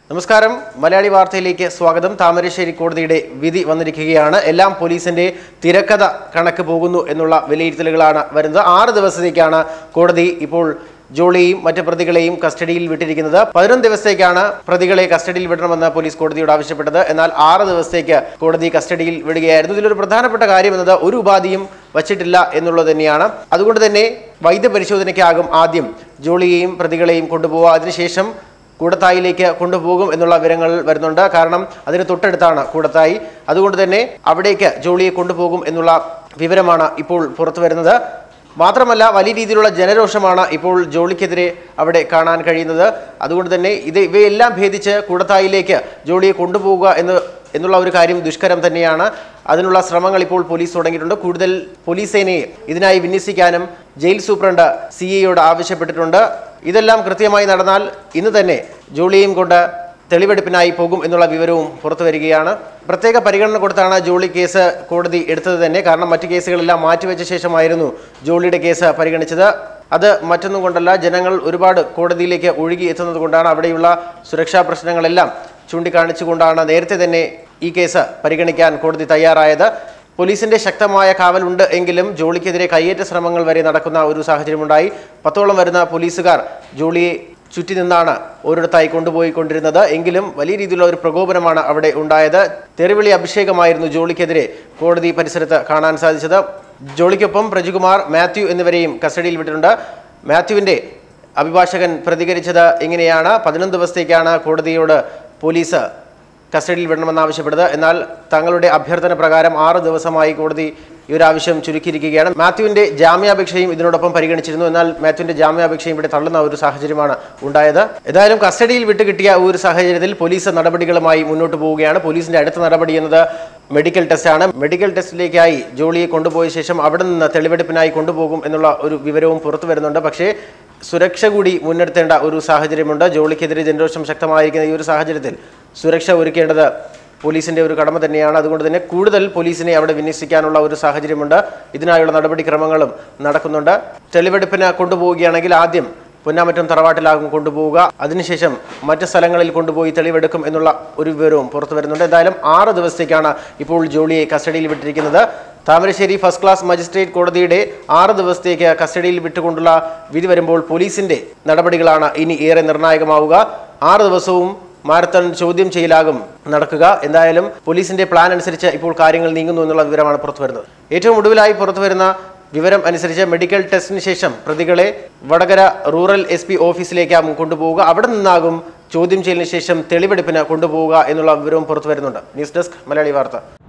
നമസ്കാരം മലയാളി വാർത്തയിലേക്ക് സ്വാഗതം താമരശ്ശേരി കോടതിയുടെ വിധി വന്നിരിക്കുകയാണ് എല്ലാം പോലീസിന്റെ തിരക്കഥ കണക്ക് പോകുന്നു എന്നുള്ള വിലയിരുത്തലുകളാണ് വരുന്നത് ആറ് ദിവസത്തേക്കാണ് കോടതി ഇപ്പോൾ ജോളിയെയും മറ്റ് പ്രതികളെയും കസ്റ്റഡിയിൽ വിട്ടിരിക്കുന്നത് പതിനൊന്ന് ദിവസത്തേക്കാണ് പ്രതികളെ കസ്റ്റഡിയിൽ വിടണമെന്ന് പോലീസ് കോടതിയോട് ആവശ്യപ്പെട്ടത് എന്നാൽ ആറ് ദിവസത്തേക്ക് കോടതി കസ്റ്റഡിയിൽ വിടുകയായിരുന്നു ഇതിലൊരു പ്രധാനപ്പെട്ട കാര്യം എന്നത് ഒരു ഉപാധിയും വച്ചിട്ടില്ല എന്നുള്ളത് തന്നെയാണ് അതുകൊണ്ട് തന്നെ വൈദ്യപരിശോധനയ്ക്കാകും ആദ്യം ജോളിയെയും പ്രതികളെയും കൊണ്ടുപോവുക അതിനുശേഷം കൂടത്തായിലേക്ക് കൊണ്ടുപോകും എന്നുള്ള വിവരങ്ങൾ വരുന്നുണ്ട് കാരണം അതിന് തൊട്ടടുത്താണ് കൂടത്തായി അതുകൊണ്ട് തന്നെ അവിടേക്ക് ജോളിയെ കൊണ്ടുപോകും എന്നുള്ള വിവരമാണ് ഇപ്പോൾ പുറത്തു വരുന്നത് മാത്രമല്ല വലിയ രീതിയിലുള്ള ജനരോഷമാണ് ഇപ്പോൾ ജോളിക്കെതിരെ അവിടെ കാണാൻ കഴിയുന്നത് അതുകൊണ്ട് തന്നെ ഇത് ഇവയെല്ലാം ഭേദിച്ച് കൂടത്തായിലേക്ക് ജോളിയെ കൊണ്ടുപോവുക എന്ന് എന്നുള്ള ഒരു കാര്യം ദുഷ്കരം തന്നെയാണ് അതിനുള്ള ശ്രമങ്ങൾ ഇപ്പോൾ പോലീസ് തുടങ്ങിയിട്ടുണ്ട് കൂടുതൽ പോലീസ് സേനയെ ഇതിനായി വിന്യസിക്കാനും ജയിൽ സൂപ്രണ്ട് സി എയോട് ആവശ്യപ്പെട്ടിട്ടുണ്ട് ഇതെല്ലാം കൃത്യമായി നടന്നാൽ ഇന്ന് തന്നെ ജോളിയെയും കൊണ്ട് തെളിവെടുപ്പിനായി പോകും എന്നുള്ള വിവരവും പുറത്തു വരികയാണ് പ്രത്യേക പരിഗണന കൊടുത്താണ് ജോളി കേസ് കോടതി എടുത്തത് തന്നെ കാരണം മറ്റു കേസുകളെല്ലാം മാറ്റിവെച്ച ശേഷമായിരുന്നു ജോളിയുടെ കേസ് പരിഗണിച്ചത് അത് മറ്റൊന്നും കൊണ്ടല്ല ജനങ്ങൾ ഒരുപാട് കോടതിയിലേക്ക് ഒഴുകി എത്തുന്നത് കൊണ്ടാണ് അവിടെയുള്ള സുരക്ഷാ പ്രശ്നങ്ങളെല്ലാം ചൂണ്ടിക്കാണിച്ചുകൊണ്ടാണ് നേരത്തെ തന്നെ ഈ കേസ് പരിഗണിക്കാൻ കോടതി തയ്യാറായത് പോലീസിന്റെ ശക്തമായ കാവലുണ്ട് എങ്കിലും ജോളിക്കെതിരെ കയ്യേറ്റ ശ്രമങ്ങൾ വരെ നടക്കുന്ന ഒരു സാഹചര്യമുണ്ടായി പത്തോളം വരുന്ന പോലീസുകാർ ജോളിയെ ചുറ്റി നിന്നാണ് ഓരോരുത്തായി കൊണ്ടുപോയിക്കൊണ്ടിരുന്നത് എങ്കിലും വലിയ രീതിയിലുള്ള ഒരു പ്രകോപനമാണ് അവിടെ ഉണ്ടായത് തെറിവിളി അഭിഷേകമായിരുന്നു ജോളിക്കെതിരെ കോടതി പരിസരത്ത് കാണാൻ സാധിച്ചത് ജോളിക്കൊപ്പം പ്രജികുമാർ മാത്യു എന്നിവരെയും കസ്റ്റഡിയിൽ വിട്ടിട്ടുണ്ട് മാത്യുവിന്റെ അഭിഭാഷകൻ പ്രതികരിച്ചത് ഇങ്ങനെയാണ് പതിനൊന്ന് ദിവസത്തേക്കാണ് കോടതിയോട് പോലീസ് കസ്റ്റഡിയിൽ വിടണമെന്നാവശ്യപ്പെട്ടത് എന്നാൽ തങ്ങളുടെ അഭ്യർത്ഥന പ്രകാരം ആറ് ദിവസമായി കോടതി ഈ ഒരു ആവശ്യം ചുരുക്കിയിരിക്കുകയാണ് മാത്യുവിന്റെ ജാമ്യാപേക്ഷയും ഇതിനോടൊപ്പം പരിഗണിച്ചിരുന്നു എന്നാൽ മാത്യുവിന്റെ ജാമ്യാപേക്ഷയും ഇവിടെ തള്ളുന്ന ഒരു സാഹചര്യമാണ് ഉണ്ടായത് ഏതായാലും കസ്റ്റഡിയിൽ വിട്ടുകിട്ടിയ ഒരു സാഹചര്യത്തിൽ പോലീസ് നടപടികളുമായി മുന്നോട്ട് പോവുകയാണ് പോലീസിന്റെ അടുത്ത നടപടി എന്നത് മെഡിക്കൽ ടെസ്റ്റാണ് മെഡിക്കൽ ടെസ്റ്റിലേക്കായി ജോളിയെ കൊണ്ടുപോയ ശേഷം അവിടെ നിന്ന് തെളിവെടുപ്പിനായി കൊണ്ടുപോകും എന്നുള്ള ഒരു വിവരവും പുറത്തു വരുന്നുണ്ട് പക്ഷേ സുരക്ഷ കൂടി മുൻനിർത്തേണ്ട ഒരു സാഹചര്യമുണ്ട് ജോളിക്കെതിരെ ജനരോഷം ശക്തമായിരിക്കുന്ന ഈ ഒരു സാഹചര്യത്തിൽ സുരക്ഷ ഒരുക്കേണ്ടത് പോലീസിന്റെ ഒരു കടമ തന്നെയാണ് അതുകൊണ്ട് തന്നെ കൂടുതൽ പോലീസിനെ അവിടെ വിന്യസിക്കാനുള്ള ഒരു സാഹചര്യമുണ്ട് ഇതിനായുള്ള നടപടിക്രമങ്ങളും നടക്കുന്നുണ്ട് തെളിവെടുപ്പിന് കൊണ്ടുപോവുകയാണെങ്കിൽ ആദ്യം പൊന്നാമറ്റം തറവാട്ടിലാകും കൊണ്ടുപോവുക അതിനുശേഷം മറ്റ് സ്ഥലങ്ങളിൽ കൊണ്ടുപോയി തെളിവെടുക്കും എന്നുള്ള ഒരു വിവരവും പുറത്തു വരുന്നുണ്ട് എന്തായാലും ആറ് ദിവസത്തേക്കാണ് ഇപ്പോൾ ജോളിയെ കസ്റ്റഡിയിൽ വിട്ടിരിക്കുന്നത് താമരശ്ശേരി ഫസ്റ്റ് ക്ലാസ് മജിസ്ട്രേറ്റ് കോടതിയുടെ ആറ് ദിവസത്തേക്ക് കസ്റ്റഡിയിൽ വിട്ടുകൊണ്ടുള്ള വിധി വരുമ്പോൾ പോലീസിന്റെ നടപടികളാണ് ഇനി ഏറെ നിർണായകമാവുക ആറ് ദിവസവും മാരത്തൺ ചോദ്യം ചെയ്യലാകും നടക്കുക എന്തായാലും പോലീസിന്റെ പ്ലാൻ അനുസരിച്ച് ഇപ്പോൾ കാര്യങ്ങൾ നീങ്ങുന്നു എന്നുള്ള വിവരമാണ് പുറത്തു വരുന്നത് ഏറ്റവും ഒടുവിലായി പുറത്തു വരുന്ന വിവരം അനുസരിച്ച് മെഡിക്കൽ ടെസ്റ്റിന് ശേഷം പ്രതികളെ വടകര റൂറൽ എസ് പി ഓഫീസിലേക്കാകും കൊണ്ടുപോവുക അവിടെ നിന്നാകും ചോദ്യം ചെയ്യലിന് ശേഷം തെളിവെടുപ്പിന് കൊണ്ടുപോവുക എന്നുള്ള വിവരവും പുറത്തു വരുന്നുണ്ട് ന്യൂസ് ഡെസ്ക് മലയാളി വാർത്ത